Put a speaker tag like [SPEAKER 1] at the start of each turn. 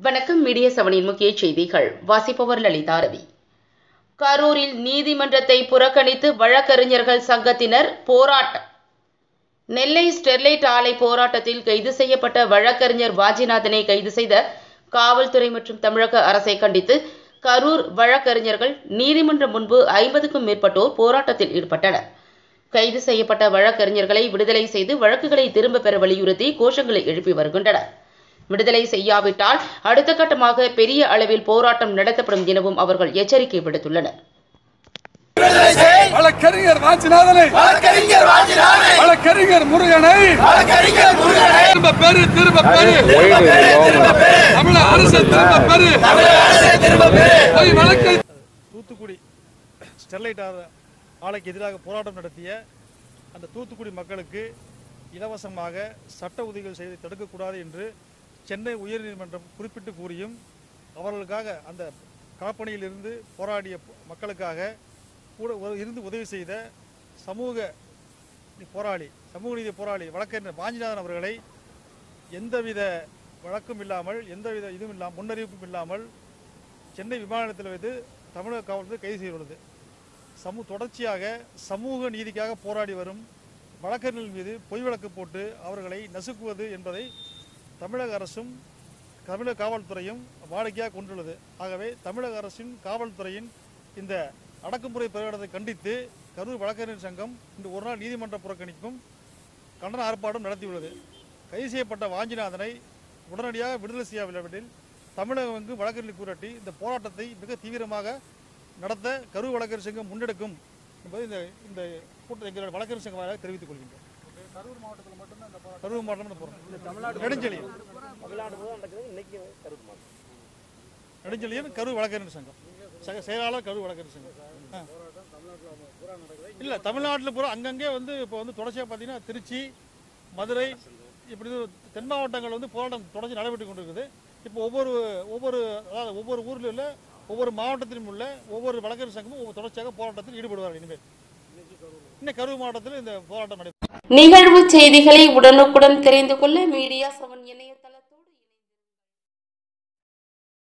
[SPEAKER 1] வணக்கம் மீடியா செவனின் முக்கிய செய்திகள் வாசிப்பவர் லலிதா ரவி கரூரில் நீதிமன்றத்தை புறக்கணித்து வழக்கறிஞர்கள் சங்கத்தினர் போராட்டம் நெல்லை ஸ்டெர்லைட் ஆலை போராட்டத்தில் கைது செய்யப்பட்ட வழக்கறிஞர் வாஞ்சிநாதனை கைது செய்த காவல்துறை மற்றும் தமிழக அரசை கண்டித்து கரூர் வழக்கறிஞர்கள் நீதிமன்றம் முன்பு ஐம்பதுக்கும் மேற்பட்டோர் போராட்டத்தில் ஈடுபட்டனர் கைது செய்யப்பட்ட வழக்கறிஞர்களை விடுதலை செய்து வழக்குகளை திரும்பப் பெற வலியுறுத்தி கோஷங்களை எழுப்பி வருகின்றனர் விடுதலை செய்யாவிட்டால் அடுத்த கட்டமாக பெரிய அளவில் போராட்டம் நடத்தப்படும் எனவும் அவர்கள் எச்சரிக்கை விடுத்துள்ளனர்
[SPEAKER 2] வழக்கறிஞர் வாஞ்சிநாதனை
[SPEAKER 3] வழக்கறிஞர் வாஞ்சிநாதனை
[SPEAKER 2] வழக்கறிஞர் முருகனை
[SPEAKER 3] வழக்கறிஞர் முருகனை
[SPEAKER 2] திரும்ப பெரு திரும்ப பெரு தமிழக அரசு திரும்ப பெரு
[SPEAKER 3] தமிழக அரசை திரும்ப பெறு
[SPEAKER 2] போய் வழக்கை
[SPEAKER 4] தூத்துக்குடி ஸ்டெர்லைட் ஆலை- ஆலைக்கு எதிராக போராட்டம் நடத்திய அந்த தூத்துக்குடி மக்களுக்கு இலவசமாக சட்ட உதவிகள் செய்து தடுக்கக்கூடாது என்று சென்னை உயர்நீதிமன்றம் குறிப்பிட்டு கூறியும் அவர்களுக்காக அந்த காப்பணியில் இருந்து போராடிய பொ- மக்களுக்காக கூட உ- இருந்து உதவி செய்த சமூக நீ- போராளி சமூக நீதி போராளி வழக்கறிஞர் வாஞ்சிநாதன் அவர்களை எந்தவித வழக்கும் இல்லாமல் எந்தவித இதுவும் இல்லாமல் முன்னறிவிப்பும் இல்லாமல் சென்னை விமான நிலையத்தில் வைத்து தமிழக காவல்துறை கைது செய்துள்ளது சமூ தொடர்ச்சியாக சமூக நீதிக்காக போராடி வரும் வழக்கறிஞர்கள் மீது பொய் வழக்கு போட்டு அவர்களை நசுக்குவது என்பதை தமிழக அரசும் தமிழக காவல்துறையும் வாடிக்கையாக கொண்டுள்ளது ஆகவே தமிழக அரசின் காவல்துறையின் இந்த அடக்குமுறை பிரகடனத்தை கண்டித்து கரூர் வழக்கறிஞர் சங்கம் இன்று ஒரு நாள் நீதிமன்ற புறக்கணிப்பும் கண்டன ஆர்ப்பாட்டம் நடத்தியுள்ளது கைது செய்யப்பட்ட வாஞ்சிநாதனை உடனடியாக விடுதலை செய்யவில்லைவெனில் தமிழகம் எங்கும் வழக்கறிஞர் கூரட்டி இந்த போராட்டத்தை மிக தீவிரமாக நடத்த கரூர் வழக்கறிஞர் சங்கம் முன்னெடுக்கும் என்பதை இந்த இந்த கூட்ட எங்களுடைய வழக்கறிஞர் சங்கம் வாயிலாக தெரிவித்துக் கொள்கின்றோம் கரூர் மாவட்டத்தில் மட்டும்தான் இந்த போராட்டம் கரூர் மாவட்டம் இந்த போராட்டம் நெடுஞ்செழியன் நெடுஞ்செழியன் கரூர் வழக்கறிஞர் சங்கம் சக செயலாளர் கரூர் வழக்கறிஞர் சங்கம் ஆ. இல்ல தமிழ்நாட்டில் பூரா அங்கங்கே வந்து இப்போ வந்து தொடர்ச்சியாக பார்த்தீங்கன்னா திருச்சி மதுரை இப்படி இது தென் மாவட்டங்கள் வந்து போராட்டம் தொடர்ச்சி நடைபெற்று கொண்டிருக்குது இப்போ ஒவ்வொரு ஒவ்வொரு அதாவது ஒவ்வொரு ஊரில் உள்ள ஒவ்வொரு மாவட்டத்திலும் உள்ள ஒவ்வொரு வழக்கறிஞர் சங்கமும் ஒவ்வொரு தொடர்ச்சியாக போராட்டத்தில் ஈடுபடுவார்கள் இனிமேல் இன்னும் கரூர் மாவட்டத்தில் இந்த போராட்டம் நடைபெறும்
[SPEAKER 1] நிகழ்வு செய்திகளை உடனுக்குடன் தெரிந்து கொள்ள மீடியா செவன் இணைய